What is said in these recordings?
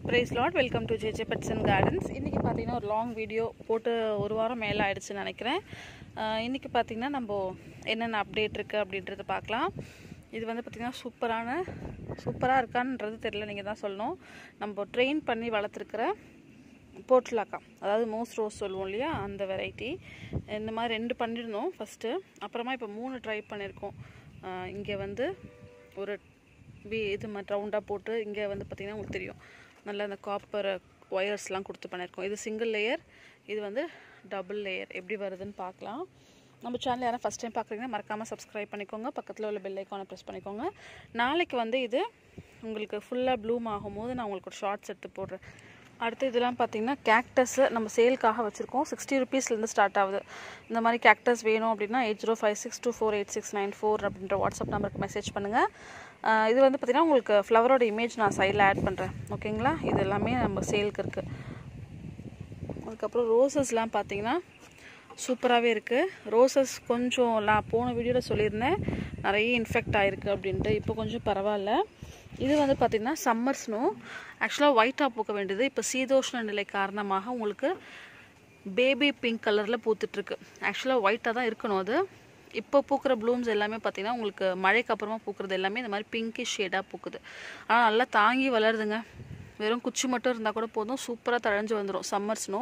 price lot welcome to JJ pets and gardens இன்றைக்கி பார்த்தீங்கன்னா ஒரு லாங் வீடியோ போட்டு ஒரு வாரம் மேலே ஆயிடுச்சுன்னு நினைக்கிறேன் ஆஹ் இன்னைக்கு பார்த்தீங்கன்னா நம்ம என்னென்ன அப்டேட் இருக்குது அப்படின்றத பார்க்கலாம் இது வந்து பார்த்திங்கன்னா சூப்பரான சூப்பராக இருக்கான்றது தெரியல நீங்கள் தான் சொல்லணும் நம்ம ட்ரெயின் பண்ணி வளர்த்துருக்கிற போட்லாக்கா அதாவது மோஸ் ரோஸ் சொல்லுவோம் இல்லையா அந்த வெரைட்டி இந்த மாதிரி ரெண்டு பண்ணியிருந்தோம் ஃபஸ்ட்டு அப்புறமா இப்போ மூணு ட்ரை பண்ணியிருக்கோம் இங்கே வந்து ஒரு வி இது மாதிரி ரவுண்டாக போட்டு இங்கே வந்து பார்த்திங்கன்னா உங்களுக்கு தெரியும் நல்லா அந்த காப்பர் ஒயர்ஸ்லாம் கொடுத்து பண்ணியிருக்கோம் இது சிங்கிள் லேயர் இது வந்து டபுள் லேயர் எப்படி வருதுன்னு பார்க்கலாம் நம்ம சேனல் யாரும் ஃபஸ்ட் டைம் பார்க்குறீங்கன்னா மறக்காமல் சப்ஸ்கிரைப் பண்ணிக்கோங்க பக்கத்தில் உள்ள பெல் ஐக்கானை ப்ரெஸ் பண்ணிக்கோங்க நாளைக்கு வந்து இது உங்களுக்கு ஃபுல்லாக ப்ளூம் ஆகும்போது நான் உங்களுக்கு ஒரு ஷார்ட்ஸ் எடுத்து போடுறேன் அடுத்து இதெல்லாம் பார்த்தீங்கன்னா கேக்டஸு நம்ம சேலுக்காக வச்சுருக்கோம் சிக்ஸ்டி ருபீஸ்லேருந்து ஸ்டார்ட் ஆகுது இந்த மாதிரி கேக்டஸ் வேணும் அப்படின்னா eight zero five six two four eight six nine four அப்படின்ற வாட்ஸ்அப் நம்பருக்கு மெசேஜ் பண்ணுங்கள் இது வந்து பார்த்திங்கன்னா உங்களுக்கு ஃப்ளவரோட இமேஜ் நான் சைடில் ஆட் பண்ணுறேன் ஓகேங்களா இது எல்லாமே நம்ம சேலுக்கு இருக்குது அதுக்கப்புறம் ரோசஸ்லாம் பார்த்தீங்கன்னா சூப்பராகவே இருக்குது ரோசஸ் கொஞ்சம் நான் போன வீடியோவில் சொல்லியிருந்தேன் நிறைய இன்ஃபெக்ட் ஆகிருக்கு அப்படின்ட்டு இப்போ கொஞ்சம் பரவாயில்ல இது வந்து பார்த்திங்கன்னா சம்மர் ஸ்னோ ஆக்சுவலாக ஒயிட்டாக பூக்க வேண்டியது இப்போ சீதோஷ்ண நிலை காரணமாக உங்களுக்கு பேபி பிங்க் கலரில் பூத்துட்ருக்கு ஆக்சுவலாக ஒயிட்டாக தான் இருக்கணும் அது இப்போ பூக்கிற ப்ளூம்ஸ் எல்லாமே பார்த்திங்கன்னா உங்களுக்கு மழைக்கு அப்புறமா பூக்கிறது எல்லாமே இந்த மாதிரி பிங்கிஷ் ஷேடாக பூக்குது ஆனால் நல்லா தாங்கி வளருதுங்க வெறும் குச்சி மட்டும் இருந்தால் கூட போதும் சூப்பராக தழைஞ்சு வந்துடும் சம்மர் ஸ்னோ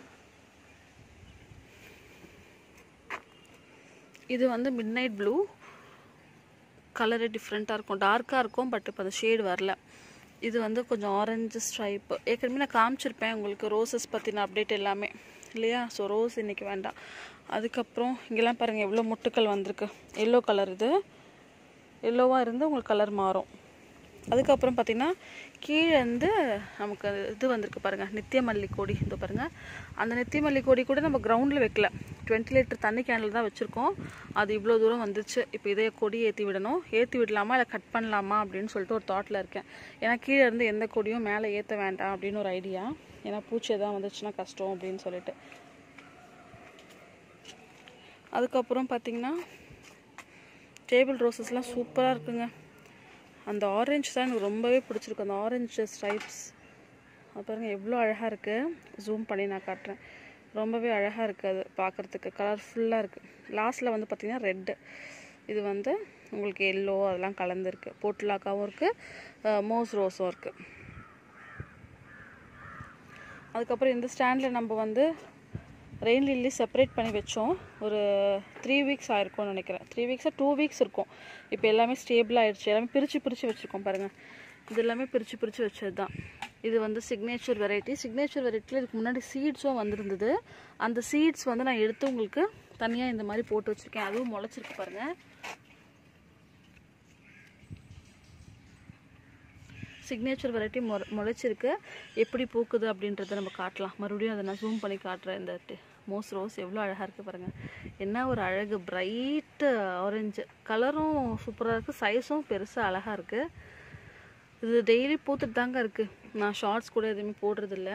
இது வந்து மிட் நைட் ப்ளூ கலரு டிஃப்ரெண்ட்டாக இருக்கும் டார்க்காக இருக்கும் பட் இப்போ அந்த ஷேடு வரல இது வந்து கொஞ்சம் ஆரஞ்சு ஸ்ட்ரைப்பு ஏற்கனவே நான் காமிச்சிருப்பேன் உங்களுக்கு ரோசஸ் பற்றின அப்டேட் எல்லாமே இல்லையா ஸோ ரோஸ் இன்றைக்கி வேண்டாம் அதுக்கப்புறம் இங்கெல்லாம் பாருங்கள் எவ்வளோ முட்டுக்கள் வந்திருக்கு எல்லோ கலர் இது எல்லோவாக இருந்து உங்களுக்கு கலர் மாறும் அதுக்கப்புறம் பார்த்திங்கன்னா கீழே வந்து நமக்கு இது வந்திருக்கு பாருங்கள் நித்திய மல்லி கொடி இந்த பாருங்கள் அந்த நித்திய மல்லி கொடி கூட நம்ம கிரவுண்டில் வைக்கல டுவெண்ட்டி லிட்டர் தண்ணி கேனில் தான் வச்சுருக்கோம் அது இவ்வளோ தூரம் வந்துச்சு இப்போ இதே கொடி ஏற்றி விடணும் ஏற்றி விடலாமா இல்லை கட் பண்ணலாமா அப்படின்னு சொல்லிட்டு ஒரு தாட்டில் இருக்கேன் ஏன்னா கீழே இருந்து எந்த கொடியும் மேலே ஏற்ற வேண்டாம் அப்படின்னு ஒரு ஐடியா ஏன்னா பூச்சி எதாவது வந்துச்சுன்னா கஷ்டம் அப்படின்னு சொல்லிட்டு அதுக்கப்புறம் பார்த்திங்கன்னா டேபிள் ரோசஸ்லாம் சூப்பராக இருக்குங்க அந்த ஆரஞ்சு தான் எனக்கு ரொம்பவே பிடிச்சிருக்கு அந்த ஆரஞ்சு ஸ்ட்ரைப்ஸ் பாருங்கள் எவ்வளோ அழகாக இருக்குது ஜூம் பண்ணி நான் காட்டுறேன் ரொம்பவே அழகாக இருக்குது அது பார்க்குறதுக்கு கலர்ஃபுல்லாக இருக்குது லாஸ்ட்டில் வந்து பார்த்திங்கன்னா ரெட்டு இது வந்து உங்களுக்கு எல்லோ அதெல்லாம் கலந்துருக்கு போட்லாக்காவும் இருக்குது மோஸ் ரோஸும் இருக்குது அதுக்கப்புறம் இந்த ஸ்டாண்டில் நம்ம வந்து ரெயின் லில்லி செப்பரேட் பண்ணி வச்சோம் ஒரு த்ரீ வீக்ஸ் ஆயிருக்கும்னு நினைக்கிறேன் த்ரீ வீக்ஸாக டூ வீக்ஸ் இருக்கும் இப்போ எல்லாமே ஸ்டேபிள் ஆயிடுச்சு எல்லாமே பிரித்து பிரித்து வச்சுருக்கோம் பாருங்கள் இது எல்லாமே பிரித்து பிரித்து வச்சது தான் இது வந்து சிக்னேச்சர் வெரைட்டி சிக்னேச்சர் வெரைட்டியில் இதுக்கு முன்னாடி சீட்ஸும் வந்திருந்தது அந்த சீட்ஸ் வந்து நான் எடுத்து உங்களுக்கு தனியாக இந்த மாதிரி போட்டு வச்சுருக்கேன் அதுவும் முளைச்சிருக்கு பாருங்கள் சிக்னேச்சர் வெரைட்டி மொ முளைச்சிருக்கு எப்படி பூக்குது அப்படின்றத நம்ம காட்டலாம் மறுபடியும் அதை நான் ஜூம் பண்ணி காட்டுறேன் இந்த மோஸ் ரோஸ் எவ்வளோ அழகாக இருக்குது பாருங்கள் என்ன ஒரு அழகு பிரைட்டு ஆரஞ்சு கலரும் சூப்பராக இருக்குது சைஸும் பெருசாக அழகாக இருக்குது இது டெய்லி பூத்துட்டு தாங்க இருக்குது நான் ஷார்ட்ஸ் கூட எதுவுமே போடுறதில்ல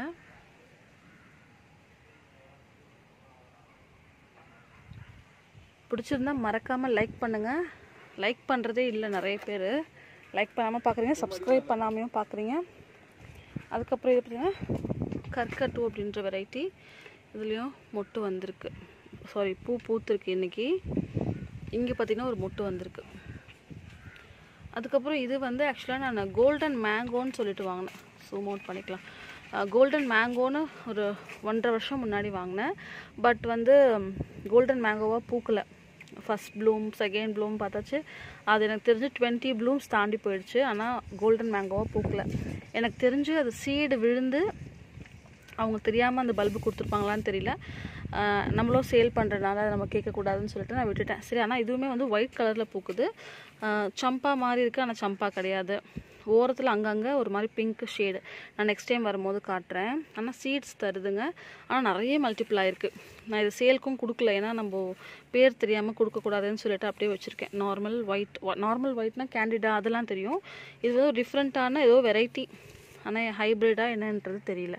பிடிச்சிருந்தா மறக்காமல் லைக் பண்ணுங்கள் லைக் பண்ணுறதே இல்லை நிறைய பேர் லைக் பண்ணாமல் பார்க்குறீங்க சப்ஸ்கிரைப் பண்ணாமையும் பார்க்குறீங்க அதுக்கப்புறம் இது பார்த்திங்கன்னா கற்கட்டு அப்படின்ற வெரைட்டி இதுலேயும் மொட்டு வந்திருக்கு சாரி பூ பூத்துருக்கு இன்றைக்கி இங்கே பார்த்திங்கன்னா ஒரு மொட்டு வந்திருக்கு அதுக்கப்புறம் இது வந்து ஆக்சுவலாக நான் கோல்டன் மேங்கோன்னு சொல்லிட்டு வாங்கினேன் ஜூம் அவுட் பண்ணிக்கலாம் கோல்டன் மேங்கோன்னு ஒரு ஒன்றரை வருஷம் முன்னாடி வாங்கினேன் பட் வந்து கோல்டன் மேங்கோவாக பூக்கலை ஃபஸ்ட் ப்ளூம் செகண்ட் ப்ளூம் பார்த்தாச்சு அது எனக்கு தெரிஞ்சு டுவெண்ட்டி ப்ளூம்ஸ் தாண்டி போயிடுச்சு ஆனால் கோல்டன் மேங்கோவாக பூக்கலை எனக்கு தெரிஞ்சு அது சீடு விழுந்து அவங்க தெரியாமல் அந்த பல்பு கொடுத்துருப்பாங்களான்னு தெரியல நம்மளும் சேல் பண்ணுறதுனால அதை நம்ம கேட்கக்கூடாதுன்னு சொல்லிட்டு நான் விட்டுட்டேன் சரி ஆனால் இதுவுமே வந்து ஒயிட் கலரில் பூக்குது சம்பா மாதிரி இருக்குது ஆனால் சம்பா கிடையாது ஓரத்தில் அங்கங்கே ஒரு மாதிரி பிங்க் ஷேடு நான் நெக்ஸ்ட் டைம் வரும்போது காட்டுறேன் ஆனால் சீட்ஸ் தருதுங்க ஆனால் நிறைய மல்டிபிள் ஆயிருக்கு நான் இது சேல்க்கும் கொடுக்கல ஏன்னா நம்ம பேர் தெரியாமல் கொடுக்கக்கூடாதுன்னு சொல்லிட்டு அப்படியே வச்சுருக்கேன் நார்மல் ஒயிட் நார்மல் ஒயிட்னா கேண்டிடா அதெல்லாம் தெரியும் இது வந்து டிஃப்ரெண்ட்டான ஏதோ வெரைட்டி ஆனால் ஹைப்ரிடாக என்னன்றது தெரியல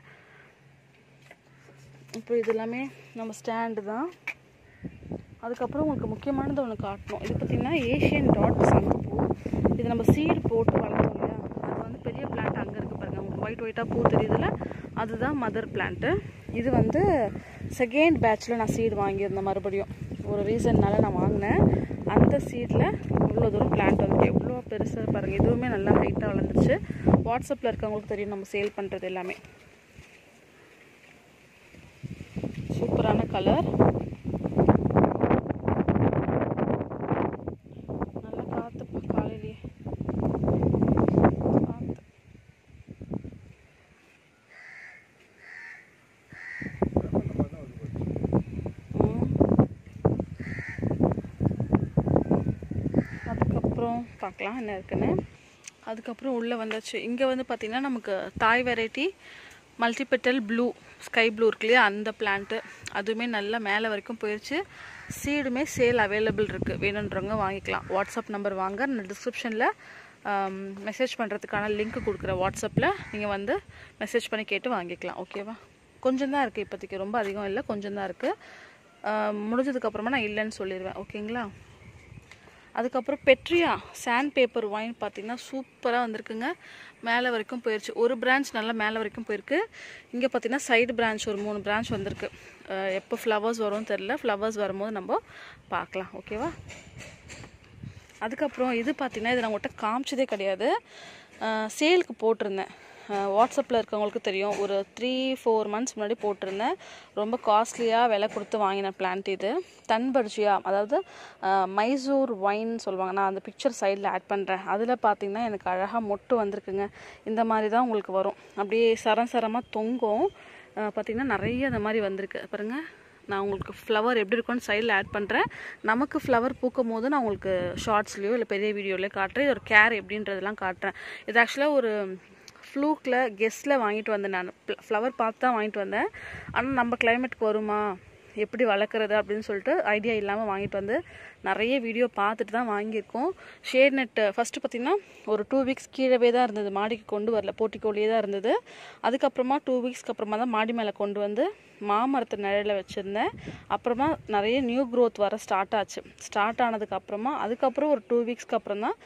இப்போ இது எல்லாமே நம்ம ஸ்டாண்டு தான் அதுக்கப்புறம் உங்களுக்கு முக்கியமானது ஒன்று காட்டணும் இது பார்த்திங்கன்னா ஏஷியன் டாட் சங்குப்பூ இது நம்ம சீடு போட்டு வளர்த்தோம் இல்லையா அது வந்து பெரிய பிளான்ட் அங்கே இருக்குது பாருங்கள் உங்களுக்கு ஒயிட் ஒயிட்டாக பூ தெரியுதுல அதுதான் மதர் பிளான்ட்டு இது வந்து செகண்ட் பேட்ச்சில் நான் சீடு வாங்கியிருந்தேன் மறுபடியும் ஒரு ரீசன்னால நான் வாங்கினேன் அந்த சீடில் இவ்வளோ தூரம் பிளான்ட் வந்து எவ்வளோ பெருசாக பாருங்கள் இதுவுமே நல்லா ஹைட்டாக வளர்ந்துருச்சு வாட்ஸ்அப்பில் இருக்கவங்களுக்கு தெரியும் நம்ம சேல் பண்ணுறது எல்லாமே சூப்பரான கலர் நல்லா காற்று காலையிலேயே காற்று அதுக்கப்புறம் பார்க்கலாம் என்ன இருக்குன்னு அதுக்கப்புறம் உள்ளே வந்தாச்சு இங்கே வந்து பார்த்திங்கன்னா நமக்கு Thai variety multi petal blue sky blue இருக்கு இல்லையா அந்த பிளான்ட்டு அதுவுமே நல்லா மேலே வரைக்கும் போயிடுச்சு சீடுமே சேல் அவைலபிள் இருக்குது வேணுன்றவங்க வாங்கிக்கலாம் வாட்ஸ்அப் நம்பர் வாங்க நான் டிஸ்கிரிப்ஷனில் மெசேஜ் பண்ணுறதுக்கான லிங்க் கொடுக்குறேன் வாட்ஸ்அப்பில் நீங்கள் வந்து மெசேஜ் பண்ணி கேட்டு வாங்கிக்கலாம் ஓகேவா கொஞ்சம் தான் இருக்குது இப்போதைக்கு ரொம்ப அதிகம் இல்லை கொஞ்சம் தான் இருக்குது முடிஞ்சதுக்கப்புறமா நான் இல்லைன்னு சொல்லிடுவேன் ஓகேங்களா அதுக்கப்புறம் பெட்ரியா சாண்ட் பேப்பர் ஒயின் பார்த்தீங்கன்னா சூப்பராக வந்திருக்குங்க மேலே வரைக்கும் போயிடுச்சு ஒரு பிரான்ச் நல்லா மேலே வரைக்கும் போயிருக்கு இங்கே பார்த்தீங்கன்னா சைடு பிரான்ச் ஒரு மூணு பிரான்ச் வந்திருக்கு அஹ் எப்போ ஃப்ளவர்ஸ் வரும்னு தெரில ஃப்ளவர்ஸ் வரும்போது நம்ம பார்க்கலாம் ஓகேவா அதுக்கப்புறம் இது பார்த்தீங்கன்னா இது நான் உங்கள்கிட்ட காமிச்சதே கிடையாது சேலுக்கு போட்டிருந்தேன் வாட்ஸ்அப்பில் இருக்கவங்களுக்கு தெரியும் ஒரு த்ரீ ஃபோர் மந்த்ஸ் முன்னாடி போட்டிருந்தேன் ரொம்ப காஸ்ட்லியாக விலை கொடுத்து வாங்கின பிளான்ட் இது தன்பர்ஜியா அதாவது அஹ், மைசூர் ஒயின் சொல்லுவாங்க நான் அந்த பிக்சர் சைடில் ஆட் பண்ணுறேன் அதில் பார்த்தீங்கன்னா எனக்கு அழகாக மொட்டு வந்திருக்குங்க இந்த மாதிரி தான் உங்களுக்கு வரும் அப்படியே சரம் சரமாக தொங்கும் அஹ், பார்த்தீங்கன்னா நிறைய இந்த மாதிரி வந்திருக்கு பாருங்கள் நான் உங்களுக்கு ஃப்ளவர் எப்படி இருக்கும்னு சைடில் ஆட் பண்ணுறேன் நமக்கு ஃப்ளவர் பூக்கும் போது நான் உங்களுக்கு ஷார்ட்ஸ்லேயோ இல்லை பெரிய வீடியோலையோ காட்டுறேன் இது ஒரு கேர் எப்படின்றதெல்லாம் காட்டுறேன் இது ஆக்சுவலாக ஒரு ஃப்ளூக்கில் கெஸ்ட்டில் வாங்கிட்டு வந்தேன் நான் ஃப்ளவர் பார்த்து தான் வாங்கிட்டு வந்தேன் ஆனால் நம்ம கிளைமேட்டுக்கு வருமா எப்படி வளர்க்குறது அப்படின்னு சொல்லிட்டு ஐடியா இல்லாமல் வாங்கிட்டு வந்து நிறைய வீடியோ பார்த்துட்டு தான் வாங்கியிருக்கோம் ஷேட் நெட்டு ஃபஸ்ட்டு பார்த்திங்கன்னா ஒரு டூ வீக்ஸ் கீழவே தான் இருந்தது மாடிக்கு கொண்டு வரல போட்டிக்கோழியே தான் இருந்தது அதுக்கப்புறமா டூ வீக்ஸ்க்கு அப்புறமா தான் மாடி மேலே கொண்டு வந்து மாமரத்து நிழலில் வச்சுருந்தேன் அப்புறமா நிறைய நியூ growth வர ஸ்டார்ட் ஆச்சு ஸ்டார்ட் ஆனதுக்கு அப்புறமா அதுக்கப்புறம் ஒரு டூ வீக்ஸ்க்கு அப்புறம் தான்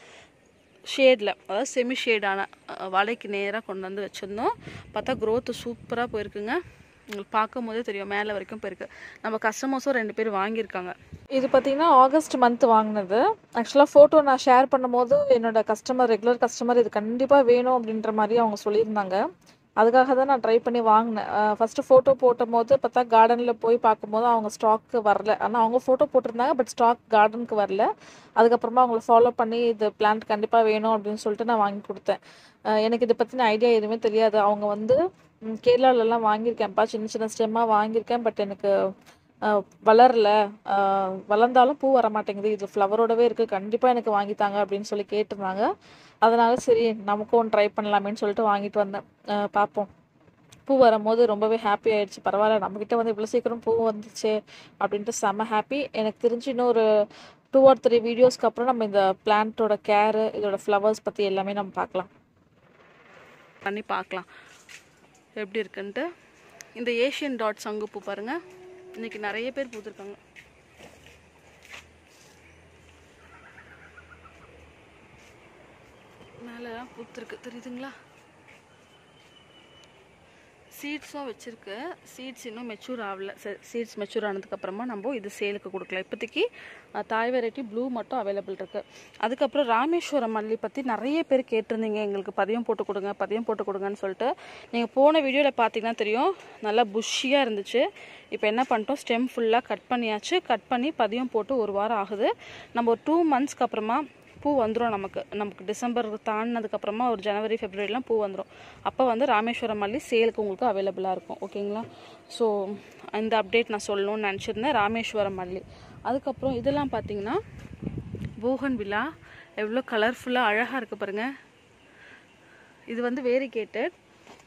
ஷேடில் அதாவது செமி ஷேடான வலைக்கு நேராக கொண்டு வந்து வச்சுருந்தோம் பார்த்தா growth சூப்பராக போயிருக்குங்க உங்களுக்கு பார்க்கும் போதே தெரியும் மேலே வரைக்கும் போயிருக்கு நம்ம கஸ்டமர்ஸும் ரெண்டு பேர் வாங்கியிருக்காங்க இது பார்த்தீங்கன்னா ஆகஸ்ட் மந்த் வாங்கினது ஆக்சுவலாக ஃபோட்டோ நான் ஷேர் பண்ணும்போது என்னோட கஸ்டமர் ரெகுலர் கஸ்டமர் இது கண்டிப்பாக வேணும் அப்படின்ற மாதிரி அவங்க சொல்லியிருந்தாங்க அதுக்காக தான் நான் ட்ரை பண்ணி வாங்கினேன் ஃபஸ்ட்டு ஃபோட்டோ போட்டும் போது பார்த்தா கார்டனில் போய் பார்க்கும்போது அவங்க ஸ்டாக்கு வரல ஆனால் அவங்க ஃபோட்டோ போட்டிருந்தாங்க பட் ஸ்டாக் கார்டனுக்கு வரல அதுக்கப்புறமா அவங்கள ஃபாலோ பண்ணி இது பிளான்ட் கண்டிப்பாக வேணும் அப்படின்னு சொல்லிட்டு நான் வாங்கி கொடுத்தேன் அஹ் எனக்கு இதை பற்றின ஐடியா எதுவுமே தெரியாது அவங்க வந்து ம், கேரளாலலாம் வாங்கியிருக்கேன்ப்பா சின்ன சின்ன ஸ்டெம்மாக வாங்கியிருக்கேன் பட் எனக்கு அஹ், வளரல அஹ், வளர்ந்தாலும் பூ வர மாட்டேங்குது இது ஃப்ளவரோடவே இருக்குது கண்டிப்பாக எனக்கு வாங்கித்தாங்க அப்படின்னு சொல்லி கேட்டிருந்தாங்க அதனால சரி நமக்கும் ஒன்று ட்ரை பண்ணலாமேன்னு சொல்லிட்டு வாங்கிட்டு வந்தேன் அஹ், பார்ப்போம் பூ வரும்போது ரொம்பவே ஹாப்பி ஆயிடுச்சு பரவாயில்ல நம்மக்கிட்ட வந்து இவ்வளோ சீக்கிரம் பூ வந்துச்சு அப்படின்ட்டு செம்ம ஹாப்பி எனக்கு தெரிஞ்சு இன்னொரு டூ ஆர் த்ரீ வீடியோஸ்க்கு அப்புறம் நம்ம இந்த பிளான்ட்டோட கேரு இதோட ஃப்ளவர்ஸ் பற்றி எல்லாமே நம்ம பார்க்கலாம் பண்ணி பார்க்கலாம் எப்படி இருக்குன்ட்டு இந்த ஏஷியன் டாட் சங்குப்பூ பாருங்கள் இன்னைக்கு நிறைய பேர் பூத்துருக்காங்க மேலே பூத்துருக்கு தெரியுதுங்களா சீட்ஸும் வச்சுருக்கு சீட்ஸ் இன்னும் மெச்சூர் ஆகல சீட்ஸ் மெச்சூர் ஆனதுக்கப்புறமா நம்ம இது சேலுக்கு கொடுக்கலாம் இப்போதைக்கு அஹ், தாய் வெரைட்டி ப்ளூ மட்டும் அவைலபிள் இருக்குது அதுக்கப்புறம் ராமேஸ்வரம் மல்லி பற்றி நிறைய பேர் கேட்டிருந்தீங்க எங்களுக்கு பதியம் போட்டு கொடுங்க பதியம் போட்டு கொடுங்கன்னு சொல்லிட்டு நீங்கள் போன வீடியோவில் பார்த்தீங்கன்னா தெரியும் நல்லா புஷ்ஷியாக இருந்துச்சு இப்போ என்ன பண்ணிட்டோம் ஸ்டெம் ஃபுல்லாக கட் பண்ணியாச்சு கட் பண்ணி பதியம் போட்டு ஒரு வாரம் ஆகுது நம்ம ஒரு டூ மந்த்ஸ்க்கு அப்புறமா பூ வந்துடும் நமக்கு நமக்கு டிசம்பர் தாண்டினதுக்கப்புறமா ஒரு ஜனவரி ஃபெப்ரவரிலாம் பூ வந்துடும் அப்போ வந்து ராமேஸ்வரம் மல்லி சேலுக்கு உங்களுக்கு அவைலபிளாக இருக்கும் ஓகேங்களா ஸோ இந்த அப்டேட் நான் சொல்லணும்னு நினச்சிருந்தேன் ராமேஸ்வரம் மல்லி அதுக்கப்புறம் இதெல்லாம் பார்த்தீங்கன்னா போகன் விழா எவ்வளோ கலர்ஃபுல்லாக அழகாக இருக்குது பாருங்கள் இது வந்து வேரிகேட்டட்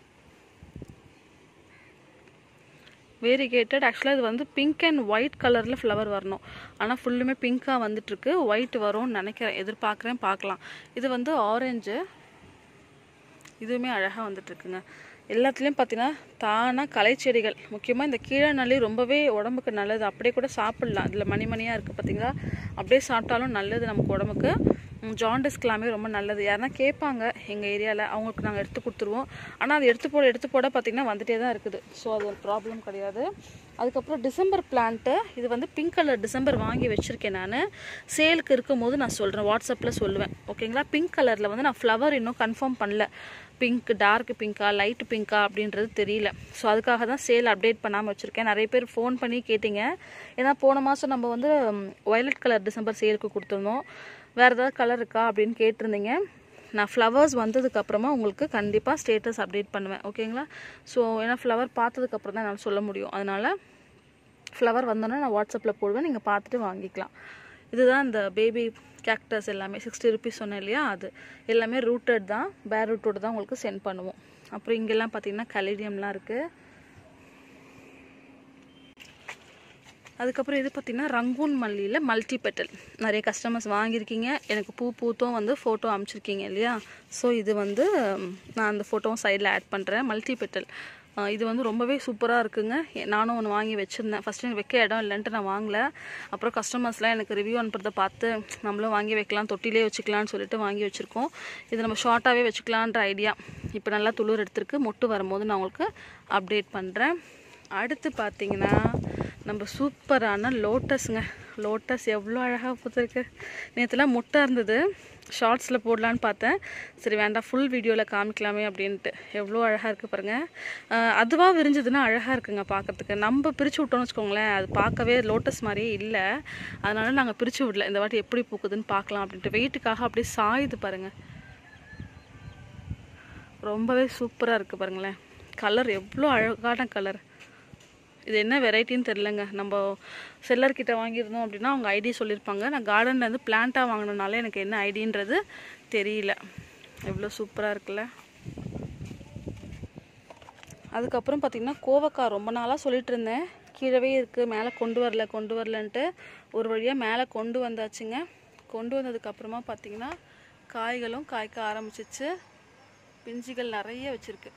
வேரிகேட்டட் ஆக்சுவலாக இது வந்து பிங்க் அண்ட் ஒயிட் கலரில் ஃப்ளவர் வரணும் ஆனால் ஃபுல்லுமே பிங்க்காக வந்துட்டுருக்கு ஒயிட் வரும்னு நினைக்கிறேன் எதிர்பார்க்குறேன் பார்க்கலாம் இது வந்து ஆரஞ்சு இதுவுமே அழகாக வந்துட்டுருக்குங்க எல்லாத்துலேயும் பார்த்தீங்கன்னா தானாக களைச்செடிகள் முக்கியமாக இந்த கீழநல்லி ரொம்பவே உடம்புக்கு நல்லது அப்படியே கூட சாப்பிட்லாம் இதில் மணி மணியாக இருக்குது பார்த்தீங்களா அப்படியே சாப்பிட்டாலும் நல்லது நமக்கு உடம்புக்கு ஜாண்டிஸ்க்கெலாமே ரொம்ப நல்லது யாருன்னா கேட்பாங்க எங்கள் ஏரியாவில் அவங்களுக்கு நாங்கள் எடுத்து கொடுத்துருவோம் ஆனால் அது எடுத்து போட எடுத்து போட பார்த்திங்கன்னா வந்துட்டே தான் இருக்குது ஸோ அது ஒரு ப்ராப்ளம் கிடையாது அதுக்கப்புறம் டிசம்பர் பிளான்ட்டு இது வந்து பிங்க் கலர் டிசம்பர் வாங்கி வச்சுருக்கேன் நான் சேலுக்கு இருக்கும் போது நான் சொல்கிறேன் வாட்ஸ்அப்பில் சொல்லுவேன் ஓகேங்களா பிங்க் கலரில் வந்து நான் ஃப்ளவர் இன்னும் கன்ஃபார்ம் பண்ணல பிங்க் டார்க் பிங்க்கா லைட் பிங்க்கா அப்படின்றது தெரியல ஸோ அதுக்காக தான் சேல் அப்டேட் பண்ணாமல் வச்சுருக்கேன் நிறைய பேர் ஃபோன் பண்ணி கேட்டிங்க ஏன்னா போன மாதம் நம்ம வந்து வயலட் கலர் டிசம்பர் சேலுக்கு கொடுத்துருந்தோம் வேறு ஏதாவது கலர் இருக்கா அப்படின்னு கேட்டிருந்தீங்க நான் ஃப்ளவர்ஸ் வந்ததுக்கப்புறமா உங்களுக்கு கண்டிப்பாக ஸ்டேட்டஸ் அப்டேட் பண்ணுவேன் ஓகேங்களா ஸோ ஏன்னா ஃப்ளவர் பார்த்ததுக்கப்புறம் தான் என்னால் சொல்ல முடியும் அதனால் ஃப்ளவர் வந்தோன்னே நான் வாட்ஸ்அப்பில் போடுவேன் நீங்கள் பார்த்துட்டு வாங்கிக்கலாம் இதுதான் இந்த பேபி கேக்டஸ் எல்லாமே சிக்ஸ்டி ருபீஸ் சொன்னேன் இல்லையா அது எல்லாமே ரூட்டட் தான் பேர் ரூட்டோடு தான் உங்களுக்கு சென்ட் பண்ணுவோம் அப்புறம் இங்கெல்லாம் பார்த்தீங்கன்னா கலிடியம்லாம் இருக்குது அதுக்கப்புறம் இது பார்த்திங்கன்னா ரங்கூன் மல்லியில் மல்டி பெட்டல் நிறைய கஸ்டமர்ஸ் வாங்கியிருக்கீங்க எனக்கு பூ பூத்தும் வந்து ஃபோட்டோ அனுப்பிச்சிருக்கீங்க இல்லையா ஸோ இது வந்து நான் அந்த ஃபோட்டோவும் சைடில் ஆட் பண்ணுறேன் மல்டி பெட்டல் இது வந்து ரொம்பவே சூப்பராக இருக்குங்க நானும் ஒன்று வாங்கி வச்சுருந்தேன் ஃபஸ்ட்டு எனக்கு வைக்க இடம் இல்லைன்ட்டு நான் வாங்கல அப்புறம் கஸ்டமர்ஸ்லாம் எனக்கு ரிவ்யூ அனுப்புறதை பார்த்து நம்மளும் வாங்கி வைக்கலாம் தொட்டிலே வச்சுக்கலாம்னு சொல்லிட்டு வாங்கி வச்சுருக்கோம் இது நம்ம ஷார்ட்டாகவே வச்சுக்கலான்ற ஐடியா இப்போ நல்லா துளிர் எடுத்திருக்கு மொட்டு வரும்போது நான் உங்களுக்கு அப்டேட் பண்ணுறேன் அடுத்து பார்த்தீங்கன்னா நம்ம சூப்பரான லோட்டஸுங்க லோட்டஸ் எவ்வளோ அழகாக பூத்துருக்கு நேற்றுலாம் முட்டை இருந்தது ஷார்ட்ஸில் போடலான்னு பார்த்தேன் சரி வேண்டாம் ஃபுல் வீடியோவில் காமிக்கலாமே அப்படின்ட்டு எவ்வளோ அழகாக இருக்குது பாருங்கள் அதுவாக விரிஞ்சதுன்னா அழகாக இருக்குங்க பார்க்குறதுக்கு நம்ம பிரித்து விட்டோம்னு வச்சுக்கோங்களேன் அது பார்க்கவே லோட்டஸ் மாதிரியே இல்லை அதனால நாங்கள் பிரித்து விடல இந்த வாட்டி எப்படி பூக்குதுன்னு பார்க்கலாம் அப்படின்ட்டு வெயிட்டுக்காக அப்படியே சாயுது பாருங்கள் ரொம்பவே சூப்பராக இருக்குது பாருங்களேன் கலர் எவ்வளோ அழகான கலர் இது என்ன வெரைட்டின்னு தெரிலங்க நம்ம செல்லர்கிட்ட வாங்கியிருந்தோம் அப்படின்னா அவங்க ஐடி சொல்லியிருப்பாங்க நான் கார்டன்லேருந்து பிளான்ட்டாக வாங்கினனால எனக்கு என்ன ஐடின்றது தெரியல எவ்வளோ சூப்பராக இருக்குல்ல அதுக்கப்புறம் பார்த்திங்கன்னா கோவக்காய் ரொம்ப நாளாக சொல்லிட்டு இருந்தேன் கீழவே இருக்குது மேலே கொண்டு வரல கொண்டு வரலன்ட்டு ஒரு வழியாக மேலே கொண்டு வந்தாச்சுங்க கொண்டு வந்ததுக்கப்புறமா பார்த்திங்கன்னா காய்களும் காய்க்க ஆரம்பிச்சிச்சு பிஞ்சுகள் நிறைய வச்சுருக்கு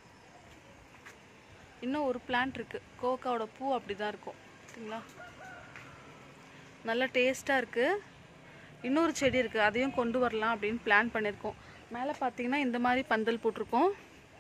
இன்னும் ஒரு பிளான்ட் இருக்குது கோவக்காவோட பூ அப்படி தான் இருக்கும் சரிங்களா நல்ல டேஸ்ட்டாக இருக்குது இன்னொரு செடி இருக்குது அதையும் கொண்டு வரலாம் அப்படின்னு பிளான் பண்ணியிருக்கோம் மேலே பார்த்தீங்கன்னா இந்த மாதிரி பந்தல் போட்டிருக்கோம்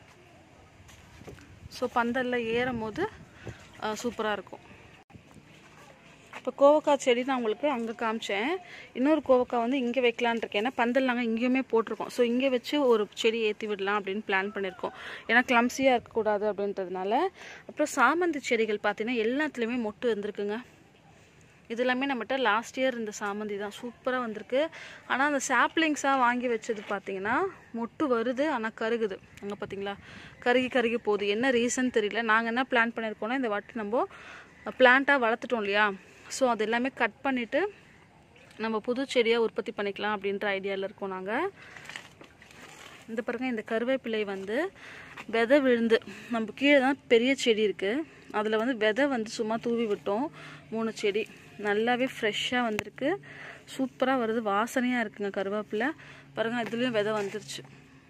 ஸோ பந்தலில் ஏறும் போது சூப்பராக இருக்கும் இப்போ கோவக்காய் செடி நான் உங்களுக்கு அங்கே காமிச்சேன் இன்னொரு கோவக்காய் வந்து இங்கே வைக்கலான் இருக்கேன் ஏன்னா பந்தல் நாங்கள் இங்கேயுமே போட்டிருக்கோம் ஸோ இங்கே வச்சு ஒரு செடி ஏற்றி விடலாம் அப்படின்னு பிளான் பண்ணியிருக்கோம் ஏன்னா கிளம்ஸியாக இருக்கக்கூடாது அப்படின்றதுனால அப்புறம் சாமந்தி செடிகள் பார்த்தீங்கன்னா எல்லாத்துலேயுமே மொட்டு வந்திருக்குங்க இது எல்லாமே நம்மகிட்ட லாஸ்ட் இயர் இந்த சாமந்தி தான் சூப்பராக வந்திருக்கு ஆனால் அந்த சாப்லிங்ஸாக வாங்கி வச்சது பார்த்தீங்கன்னா மொட்டு வருது ஆனால் கருகுது அங்கே பார்த்தீங்களா கருகி கருகி போகுது என்ன ரீசன் தெரியல நாங்கள் என்ன பிளான் பண்ணியிருக்கோம்னா இந்த வாட்டி நம்ம பிளான்ட்டாக வளர்த்துட்டோம் இல்லையா ஸோ அது எல்லாமே கட் பண்ணிவிட்டு நம்ம புது செடியாக உற்பத்தி பண்ணிக்கலாம் அப்படின்ற ஐடியாவில் இருக்கோம் நாங்கள் இந்த பாருங்க இந்த கருவேப்பிலை வந்து விதை விழுந்து நம்ம கீழே தான் பெரிய செடி இருக்குது அதில் வந்து விதை வந்து சும்மா தூவி விட்டோம் மூணு செடி நல்லாவே ஃப்ரெஷ்ஷாக வந்திருக்கு சூப்பராக வருது வாசனையாக இருக்குங்க கருவேப்பிலை பாருங்கள் இதுலேயும் விதை வந்துருச்சு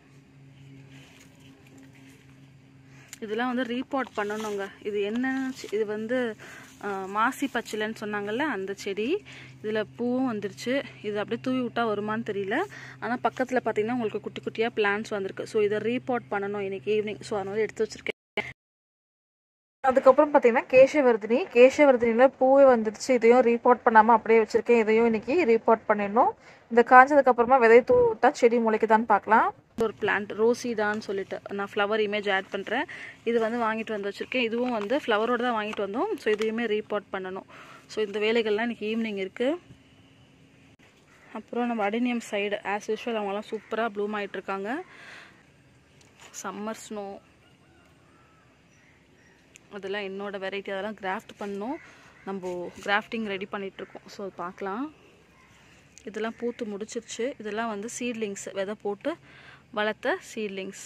இதெல்லாம் வந்து ரீபாட் பண்ணணுங்க இது என்னன்னு இது வந்து மாசி பச்சிலைன்னு சொன்னாங்கல்ல அந்த செடி இதில் பூவும் வந்துருச்சு இது அப்படியே தூவி விட்டா வருமானு தெரியல ஆனால் பக்கத்தில் பார்த்தீங்கன்னா உங்களுக்கு குட்டி குட்டியாக பிளான்ஸ் வந்திருக்கு ஸோ இதை ரீபாட் பண்ணணும் இன்னைக்கு ஈவினிங் ஸோ அதனால எடுத்து வச்சுருக்கேன் அதுக்கப்புறம் பார்த்தீங்கன்னா கேசவர்தினி கேசவர்தினியில் பூவே வந்துருச்சு இதையும் ரீபாட் பண்ணாமல் அப்படியே வச்சுருக்கேன் இதையும் இன்னைக்கு ரீபாட் பண்ணிடணும் இந்த காஞ்சதுக்கப்புறமா விதை தூவி விட்டா செடி முளைக்குதான்னு பார்க்கலாம் ஒரு பிளான்ட் ரோசிடான்னு சொல்லிட்டு நான் ஃப்ளவர் இமேஜ் ஆட் பண்ணுறேன் இது வந்து வாங்கிட்டு வந்து வச்சுருக்கேன் இதுவும் வந்து ஃப்ளவரோடு தான் வாங்கிட்டு வந்தோம் ஸோ இதையுமே ரீபாட் பண்ணணும் ஸோ இந்த வேலைகள்லாம் இன்றைக்கி ஈவினிங் இருக்குது அப்புறம் நம்ம அடினியம் சைடு ஆஸ் யூஷுவல் அவங்களாம் சூப்பராக ப்ளூம் ஆகிட்டுருக்காங்க சம்மர் ஸ்னோ அதெல்லாம் என்னோட வெரைட்டி அதெல்லாம் கிராஃப்ட் பண்ணோம் நம்ம கிராஃப்டிங் ரெடி பண்ணிகிட்ருக்கோம் ஸோ பார்க்கலாம் இதெல்லாம் பூத்து முடிச்சிருச்சு இதெல்லாம் வந்து சீட்லிங்ஸ் விதை போட்டு வளர்த்த சீட்லிங்ஸ்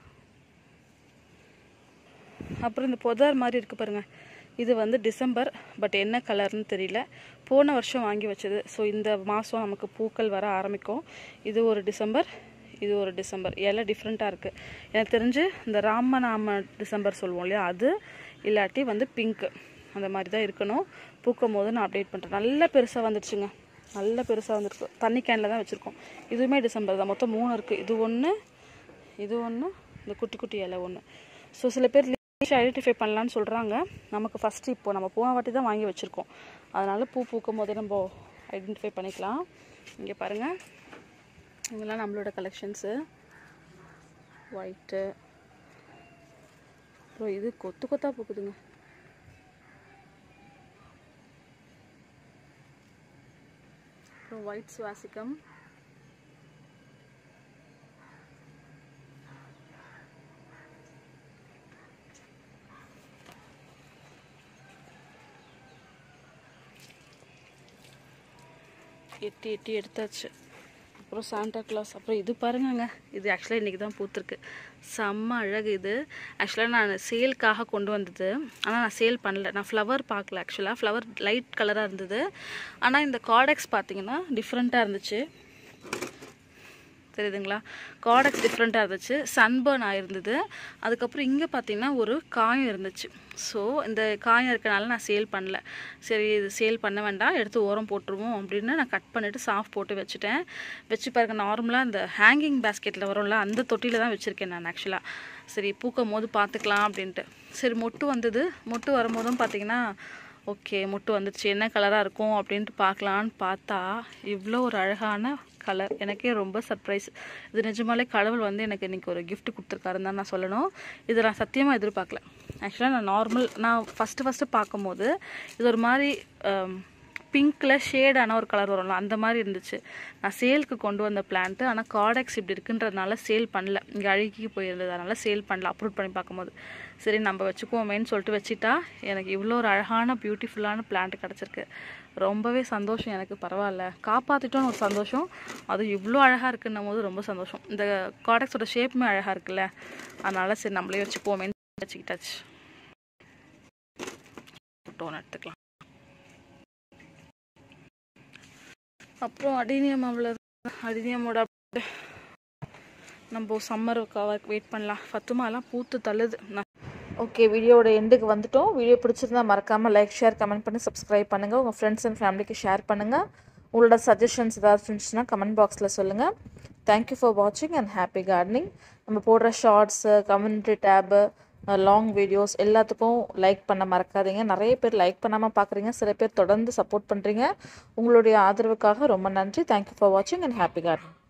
அப்புறம் இந்த புதர் மாதிரி இருக்குது பாருங்கள் இது வந்து டிசம்பர் பட் என்ன கலர்னு தெரியல போன வருஷம் வாங்கி வச்சது ஸோ இந்த மாதம் நமக்கு பூக்கள் வர ஆரம்பிக்கும் இது ஒரு டிசம்பர் இது ஒரு டிசம்பர் எல்லாம் டிஃப்ரெண்ட்டாக இருக்குது எனக்கு தெரிஞ்சு இந்த ராமநாம டிசம்பர் சொல்லுவோம் இல்லையா அது இல்லாட்டி வந்து பிங்க்கு அந்த மாதிரி தான் இருக்கணும் பூக்கும் போது நான் அப்டேட் பண்ணுறேன் நல்லா பெருசாக வந்துடுச்சுங்க நல்ல பெருசாக வந்திருக்கு தண்ணி கேனில் தான் வச்சுருக்கோம் இதுவுமே டிசம்பர் தான் மொத்தம் மூணு இருக்குது இது ஒன்று இது ஒன்று இந்த குட்டி குட்டி இலை ஒன்று ஸோ சில பேர் லீஷ் ஐடென்டிஃபை பண்ணலான்னு சொல்கிறாங்க நமக்கு ஃபஸ்ட்டு இப்போ நம்ம போன வாட்டி தான் வாங்கி வச்சுருக்கோம் அதனால் பூ பூக்கும் போதே நம்ம ஐடென்டிஃபை பண்ணிக்கலாம் இங்கே பாருங்கள் இதெல்லாம் நம்மளோட கலெக்ஷன்ஸு ஒயிட்டு அப்புறம் இது கொத்து கொத்தா பூக்குதுங்க அப்புறம் ஒயிட் சுவாசிக்கம் எட்டி எட்டி எடுத்தாச்சு அப்புறம் சாண்டா கிளாஸ் அப்புறம் இது பாருங்கங்க இது ஆக்சுவலாக இன்றைக்கி தான் பூத்துருக்கு செம்ம அழகு இது ஆக்சுவலாக நான் சேல்க்காக கொண்டு வந்தது ஆனால் நான் சேல் பண்ணல நான் ஃப்ளவர் பார்க்கல ஆக்சுவலாக ஃப்ளவர் லைட் கலராக இருந்தது ஆனால் இந்த கார்டெக்ஸ் பார்த்தீங்கன்னா டிஃப்ரெண்ட்டாக இருந்துச்சு தெரியுதுங்களா கார்டெக்ஸ் டிஃப்ரெண்ட்டாக இருந்துச்சு சன்பர்ன் ஆயிருந்தது அதுக்கப்புறம் இங்கே பார்த்தீங்கன்னா ஒரு காயம் இருந்துச்சு ஸோ இந்த காயம் இருக்கனால நான் சேல் பண்ணல சரி இது சேல் பண்ண வேண்டாம் எடுத்து ஓரம் போட்டுருவோம் அப்படின்னு நான் கட் பண்ணிவிட்டு சாஃப் போட்டு வச்சுட்டேன் வச்சு பாருங்க நார்மலாக இந்த ஹேங்கிங் பேஸ்கெட்டில் வரும்ல அந்த தொட்டியில் தான் வச்சுருக்கேன் நான் ஆக்சுவலாக சரி பூக்கும் போது பார்த்துக்கலாம் அப்படின்ட்டு சரி மொட்டு வந்தது மொட்டு வரும்போதும் பார்த்தீங்கன்னா ஓகே முட்டு வந்துடுச்சு என்ன கலராக இருக்கும் அப்படின்ட்டு பார்க்கலான்னு பார்த்தா இவ்வளோ ஒரு அழகான கலர் எனக்கே ரொம்ப சர்ப்ரைஸ் இது நிஜமாலே கடவுள் வந்து எனக்கு இன்றைக்கி ஒரு gift கொடுத்துருக்காருன்னு தான் நான் சொல்லணும் இதை நான் சத்தியமாக எதிர்பார்க்கல ஆக்சுவலாக நான் நார்மல் நான் ஃபஸ்ட்டு ஃபஸ்ட்டு பார்க்கும்போது இது ஒரு மாதிரி பிங்க்கில் ஷேடான ஒரு கலர் வரும்ல அந்த மாதிரி இருந்துச்சு நான் சேலுக்கு கொண்டு வந்த பிளான்ட்டு ஆனால் கார்டெக்ஸ் இப்படி இருக்குன்றதுனால சேல் பண்ணல இங்கே அழுகி போயிருந்தது அதனால் சேல் பண்ணல அப்ரூவ் பண்ணி பார்க்கும்போது சரி நம்ம வச்சுக்குவோமேன்னு சொல்லிட்டு வச்சுட்டா எனக்கு இவ்வளோ ஒரு அழகான பியூட்டிஃபுல்லான பிளான்ட் கிடச்சிருக்கு ரொம்பவே சந்தோஷம் எனக்கு பரவாயில்ல காப்பாற்றிட்டோன்னு ஒரு சந்தோஷம் அது இவ்வளோ அழகாக இருக்குன்னும் போது ரொம்ப சந்தோஷம் இந்த கார்டெக்ஸோட ஷேப்புமே அழகாக இருக்குல்ல அதனால் சரி நம்மளே வச்சுக்குவோமேன்னு வச்சுக்கிட்டாச்சு ஃபோட்டோ எடுத்துக்கலாம் அப்புறம் அடினியம் அவ்வளோ அடினியமோட நம்ம சம்மருக்காக வெயிட் பண்ணலாம் ஃபத்துமாலாம் பூத்து தள்ளுது நான் ஓகே வீடியோவோட எண்டுக்கு வந்துட்டோம் வீடியோ பிடிச்சிருந்தா மறக்காமல் லைக் ஷேர் கமெண்ட் பண்ணி சப்ஸ்கிரைப் பண்ணுங்கள் உங்கள் ஃப்ரெண்ட்ஸ் அண்ட் ஃபேமிலிக்கு ஷேர் பண்ணுங்கள் உங்களோட சஜஷன்ஸ் ஏதாவது இருந்துச்சுன்னா கமெண்ட் பாக்ஸில் சொல்லுங்கள் தேங்க்யூ ஃபார் வாட்சிங் அண்ட் ஹாப்பி கார்டனிங் நம்ம போடுற shorts community tab long videos எல்லாத்துக்கும் லைக் பண்ண மறக்காதீங்க நிறைய பேர் லைக் பண்ணாமல் பார்க்குறீங்க சில பேர் தொடர்ந்து சப்போர்ட் பண்ணுறீங்க உங்களுடைய ஆதரவுக்காக ரொம்ப நன்றி தேங்க்யூ ஃபார் வாட்சிங் அண்ட் ஹாப்பி கார்டனிங்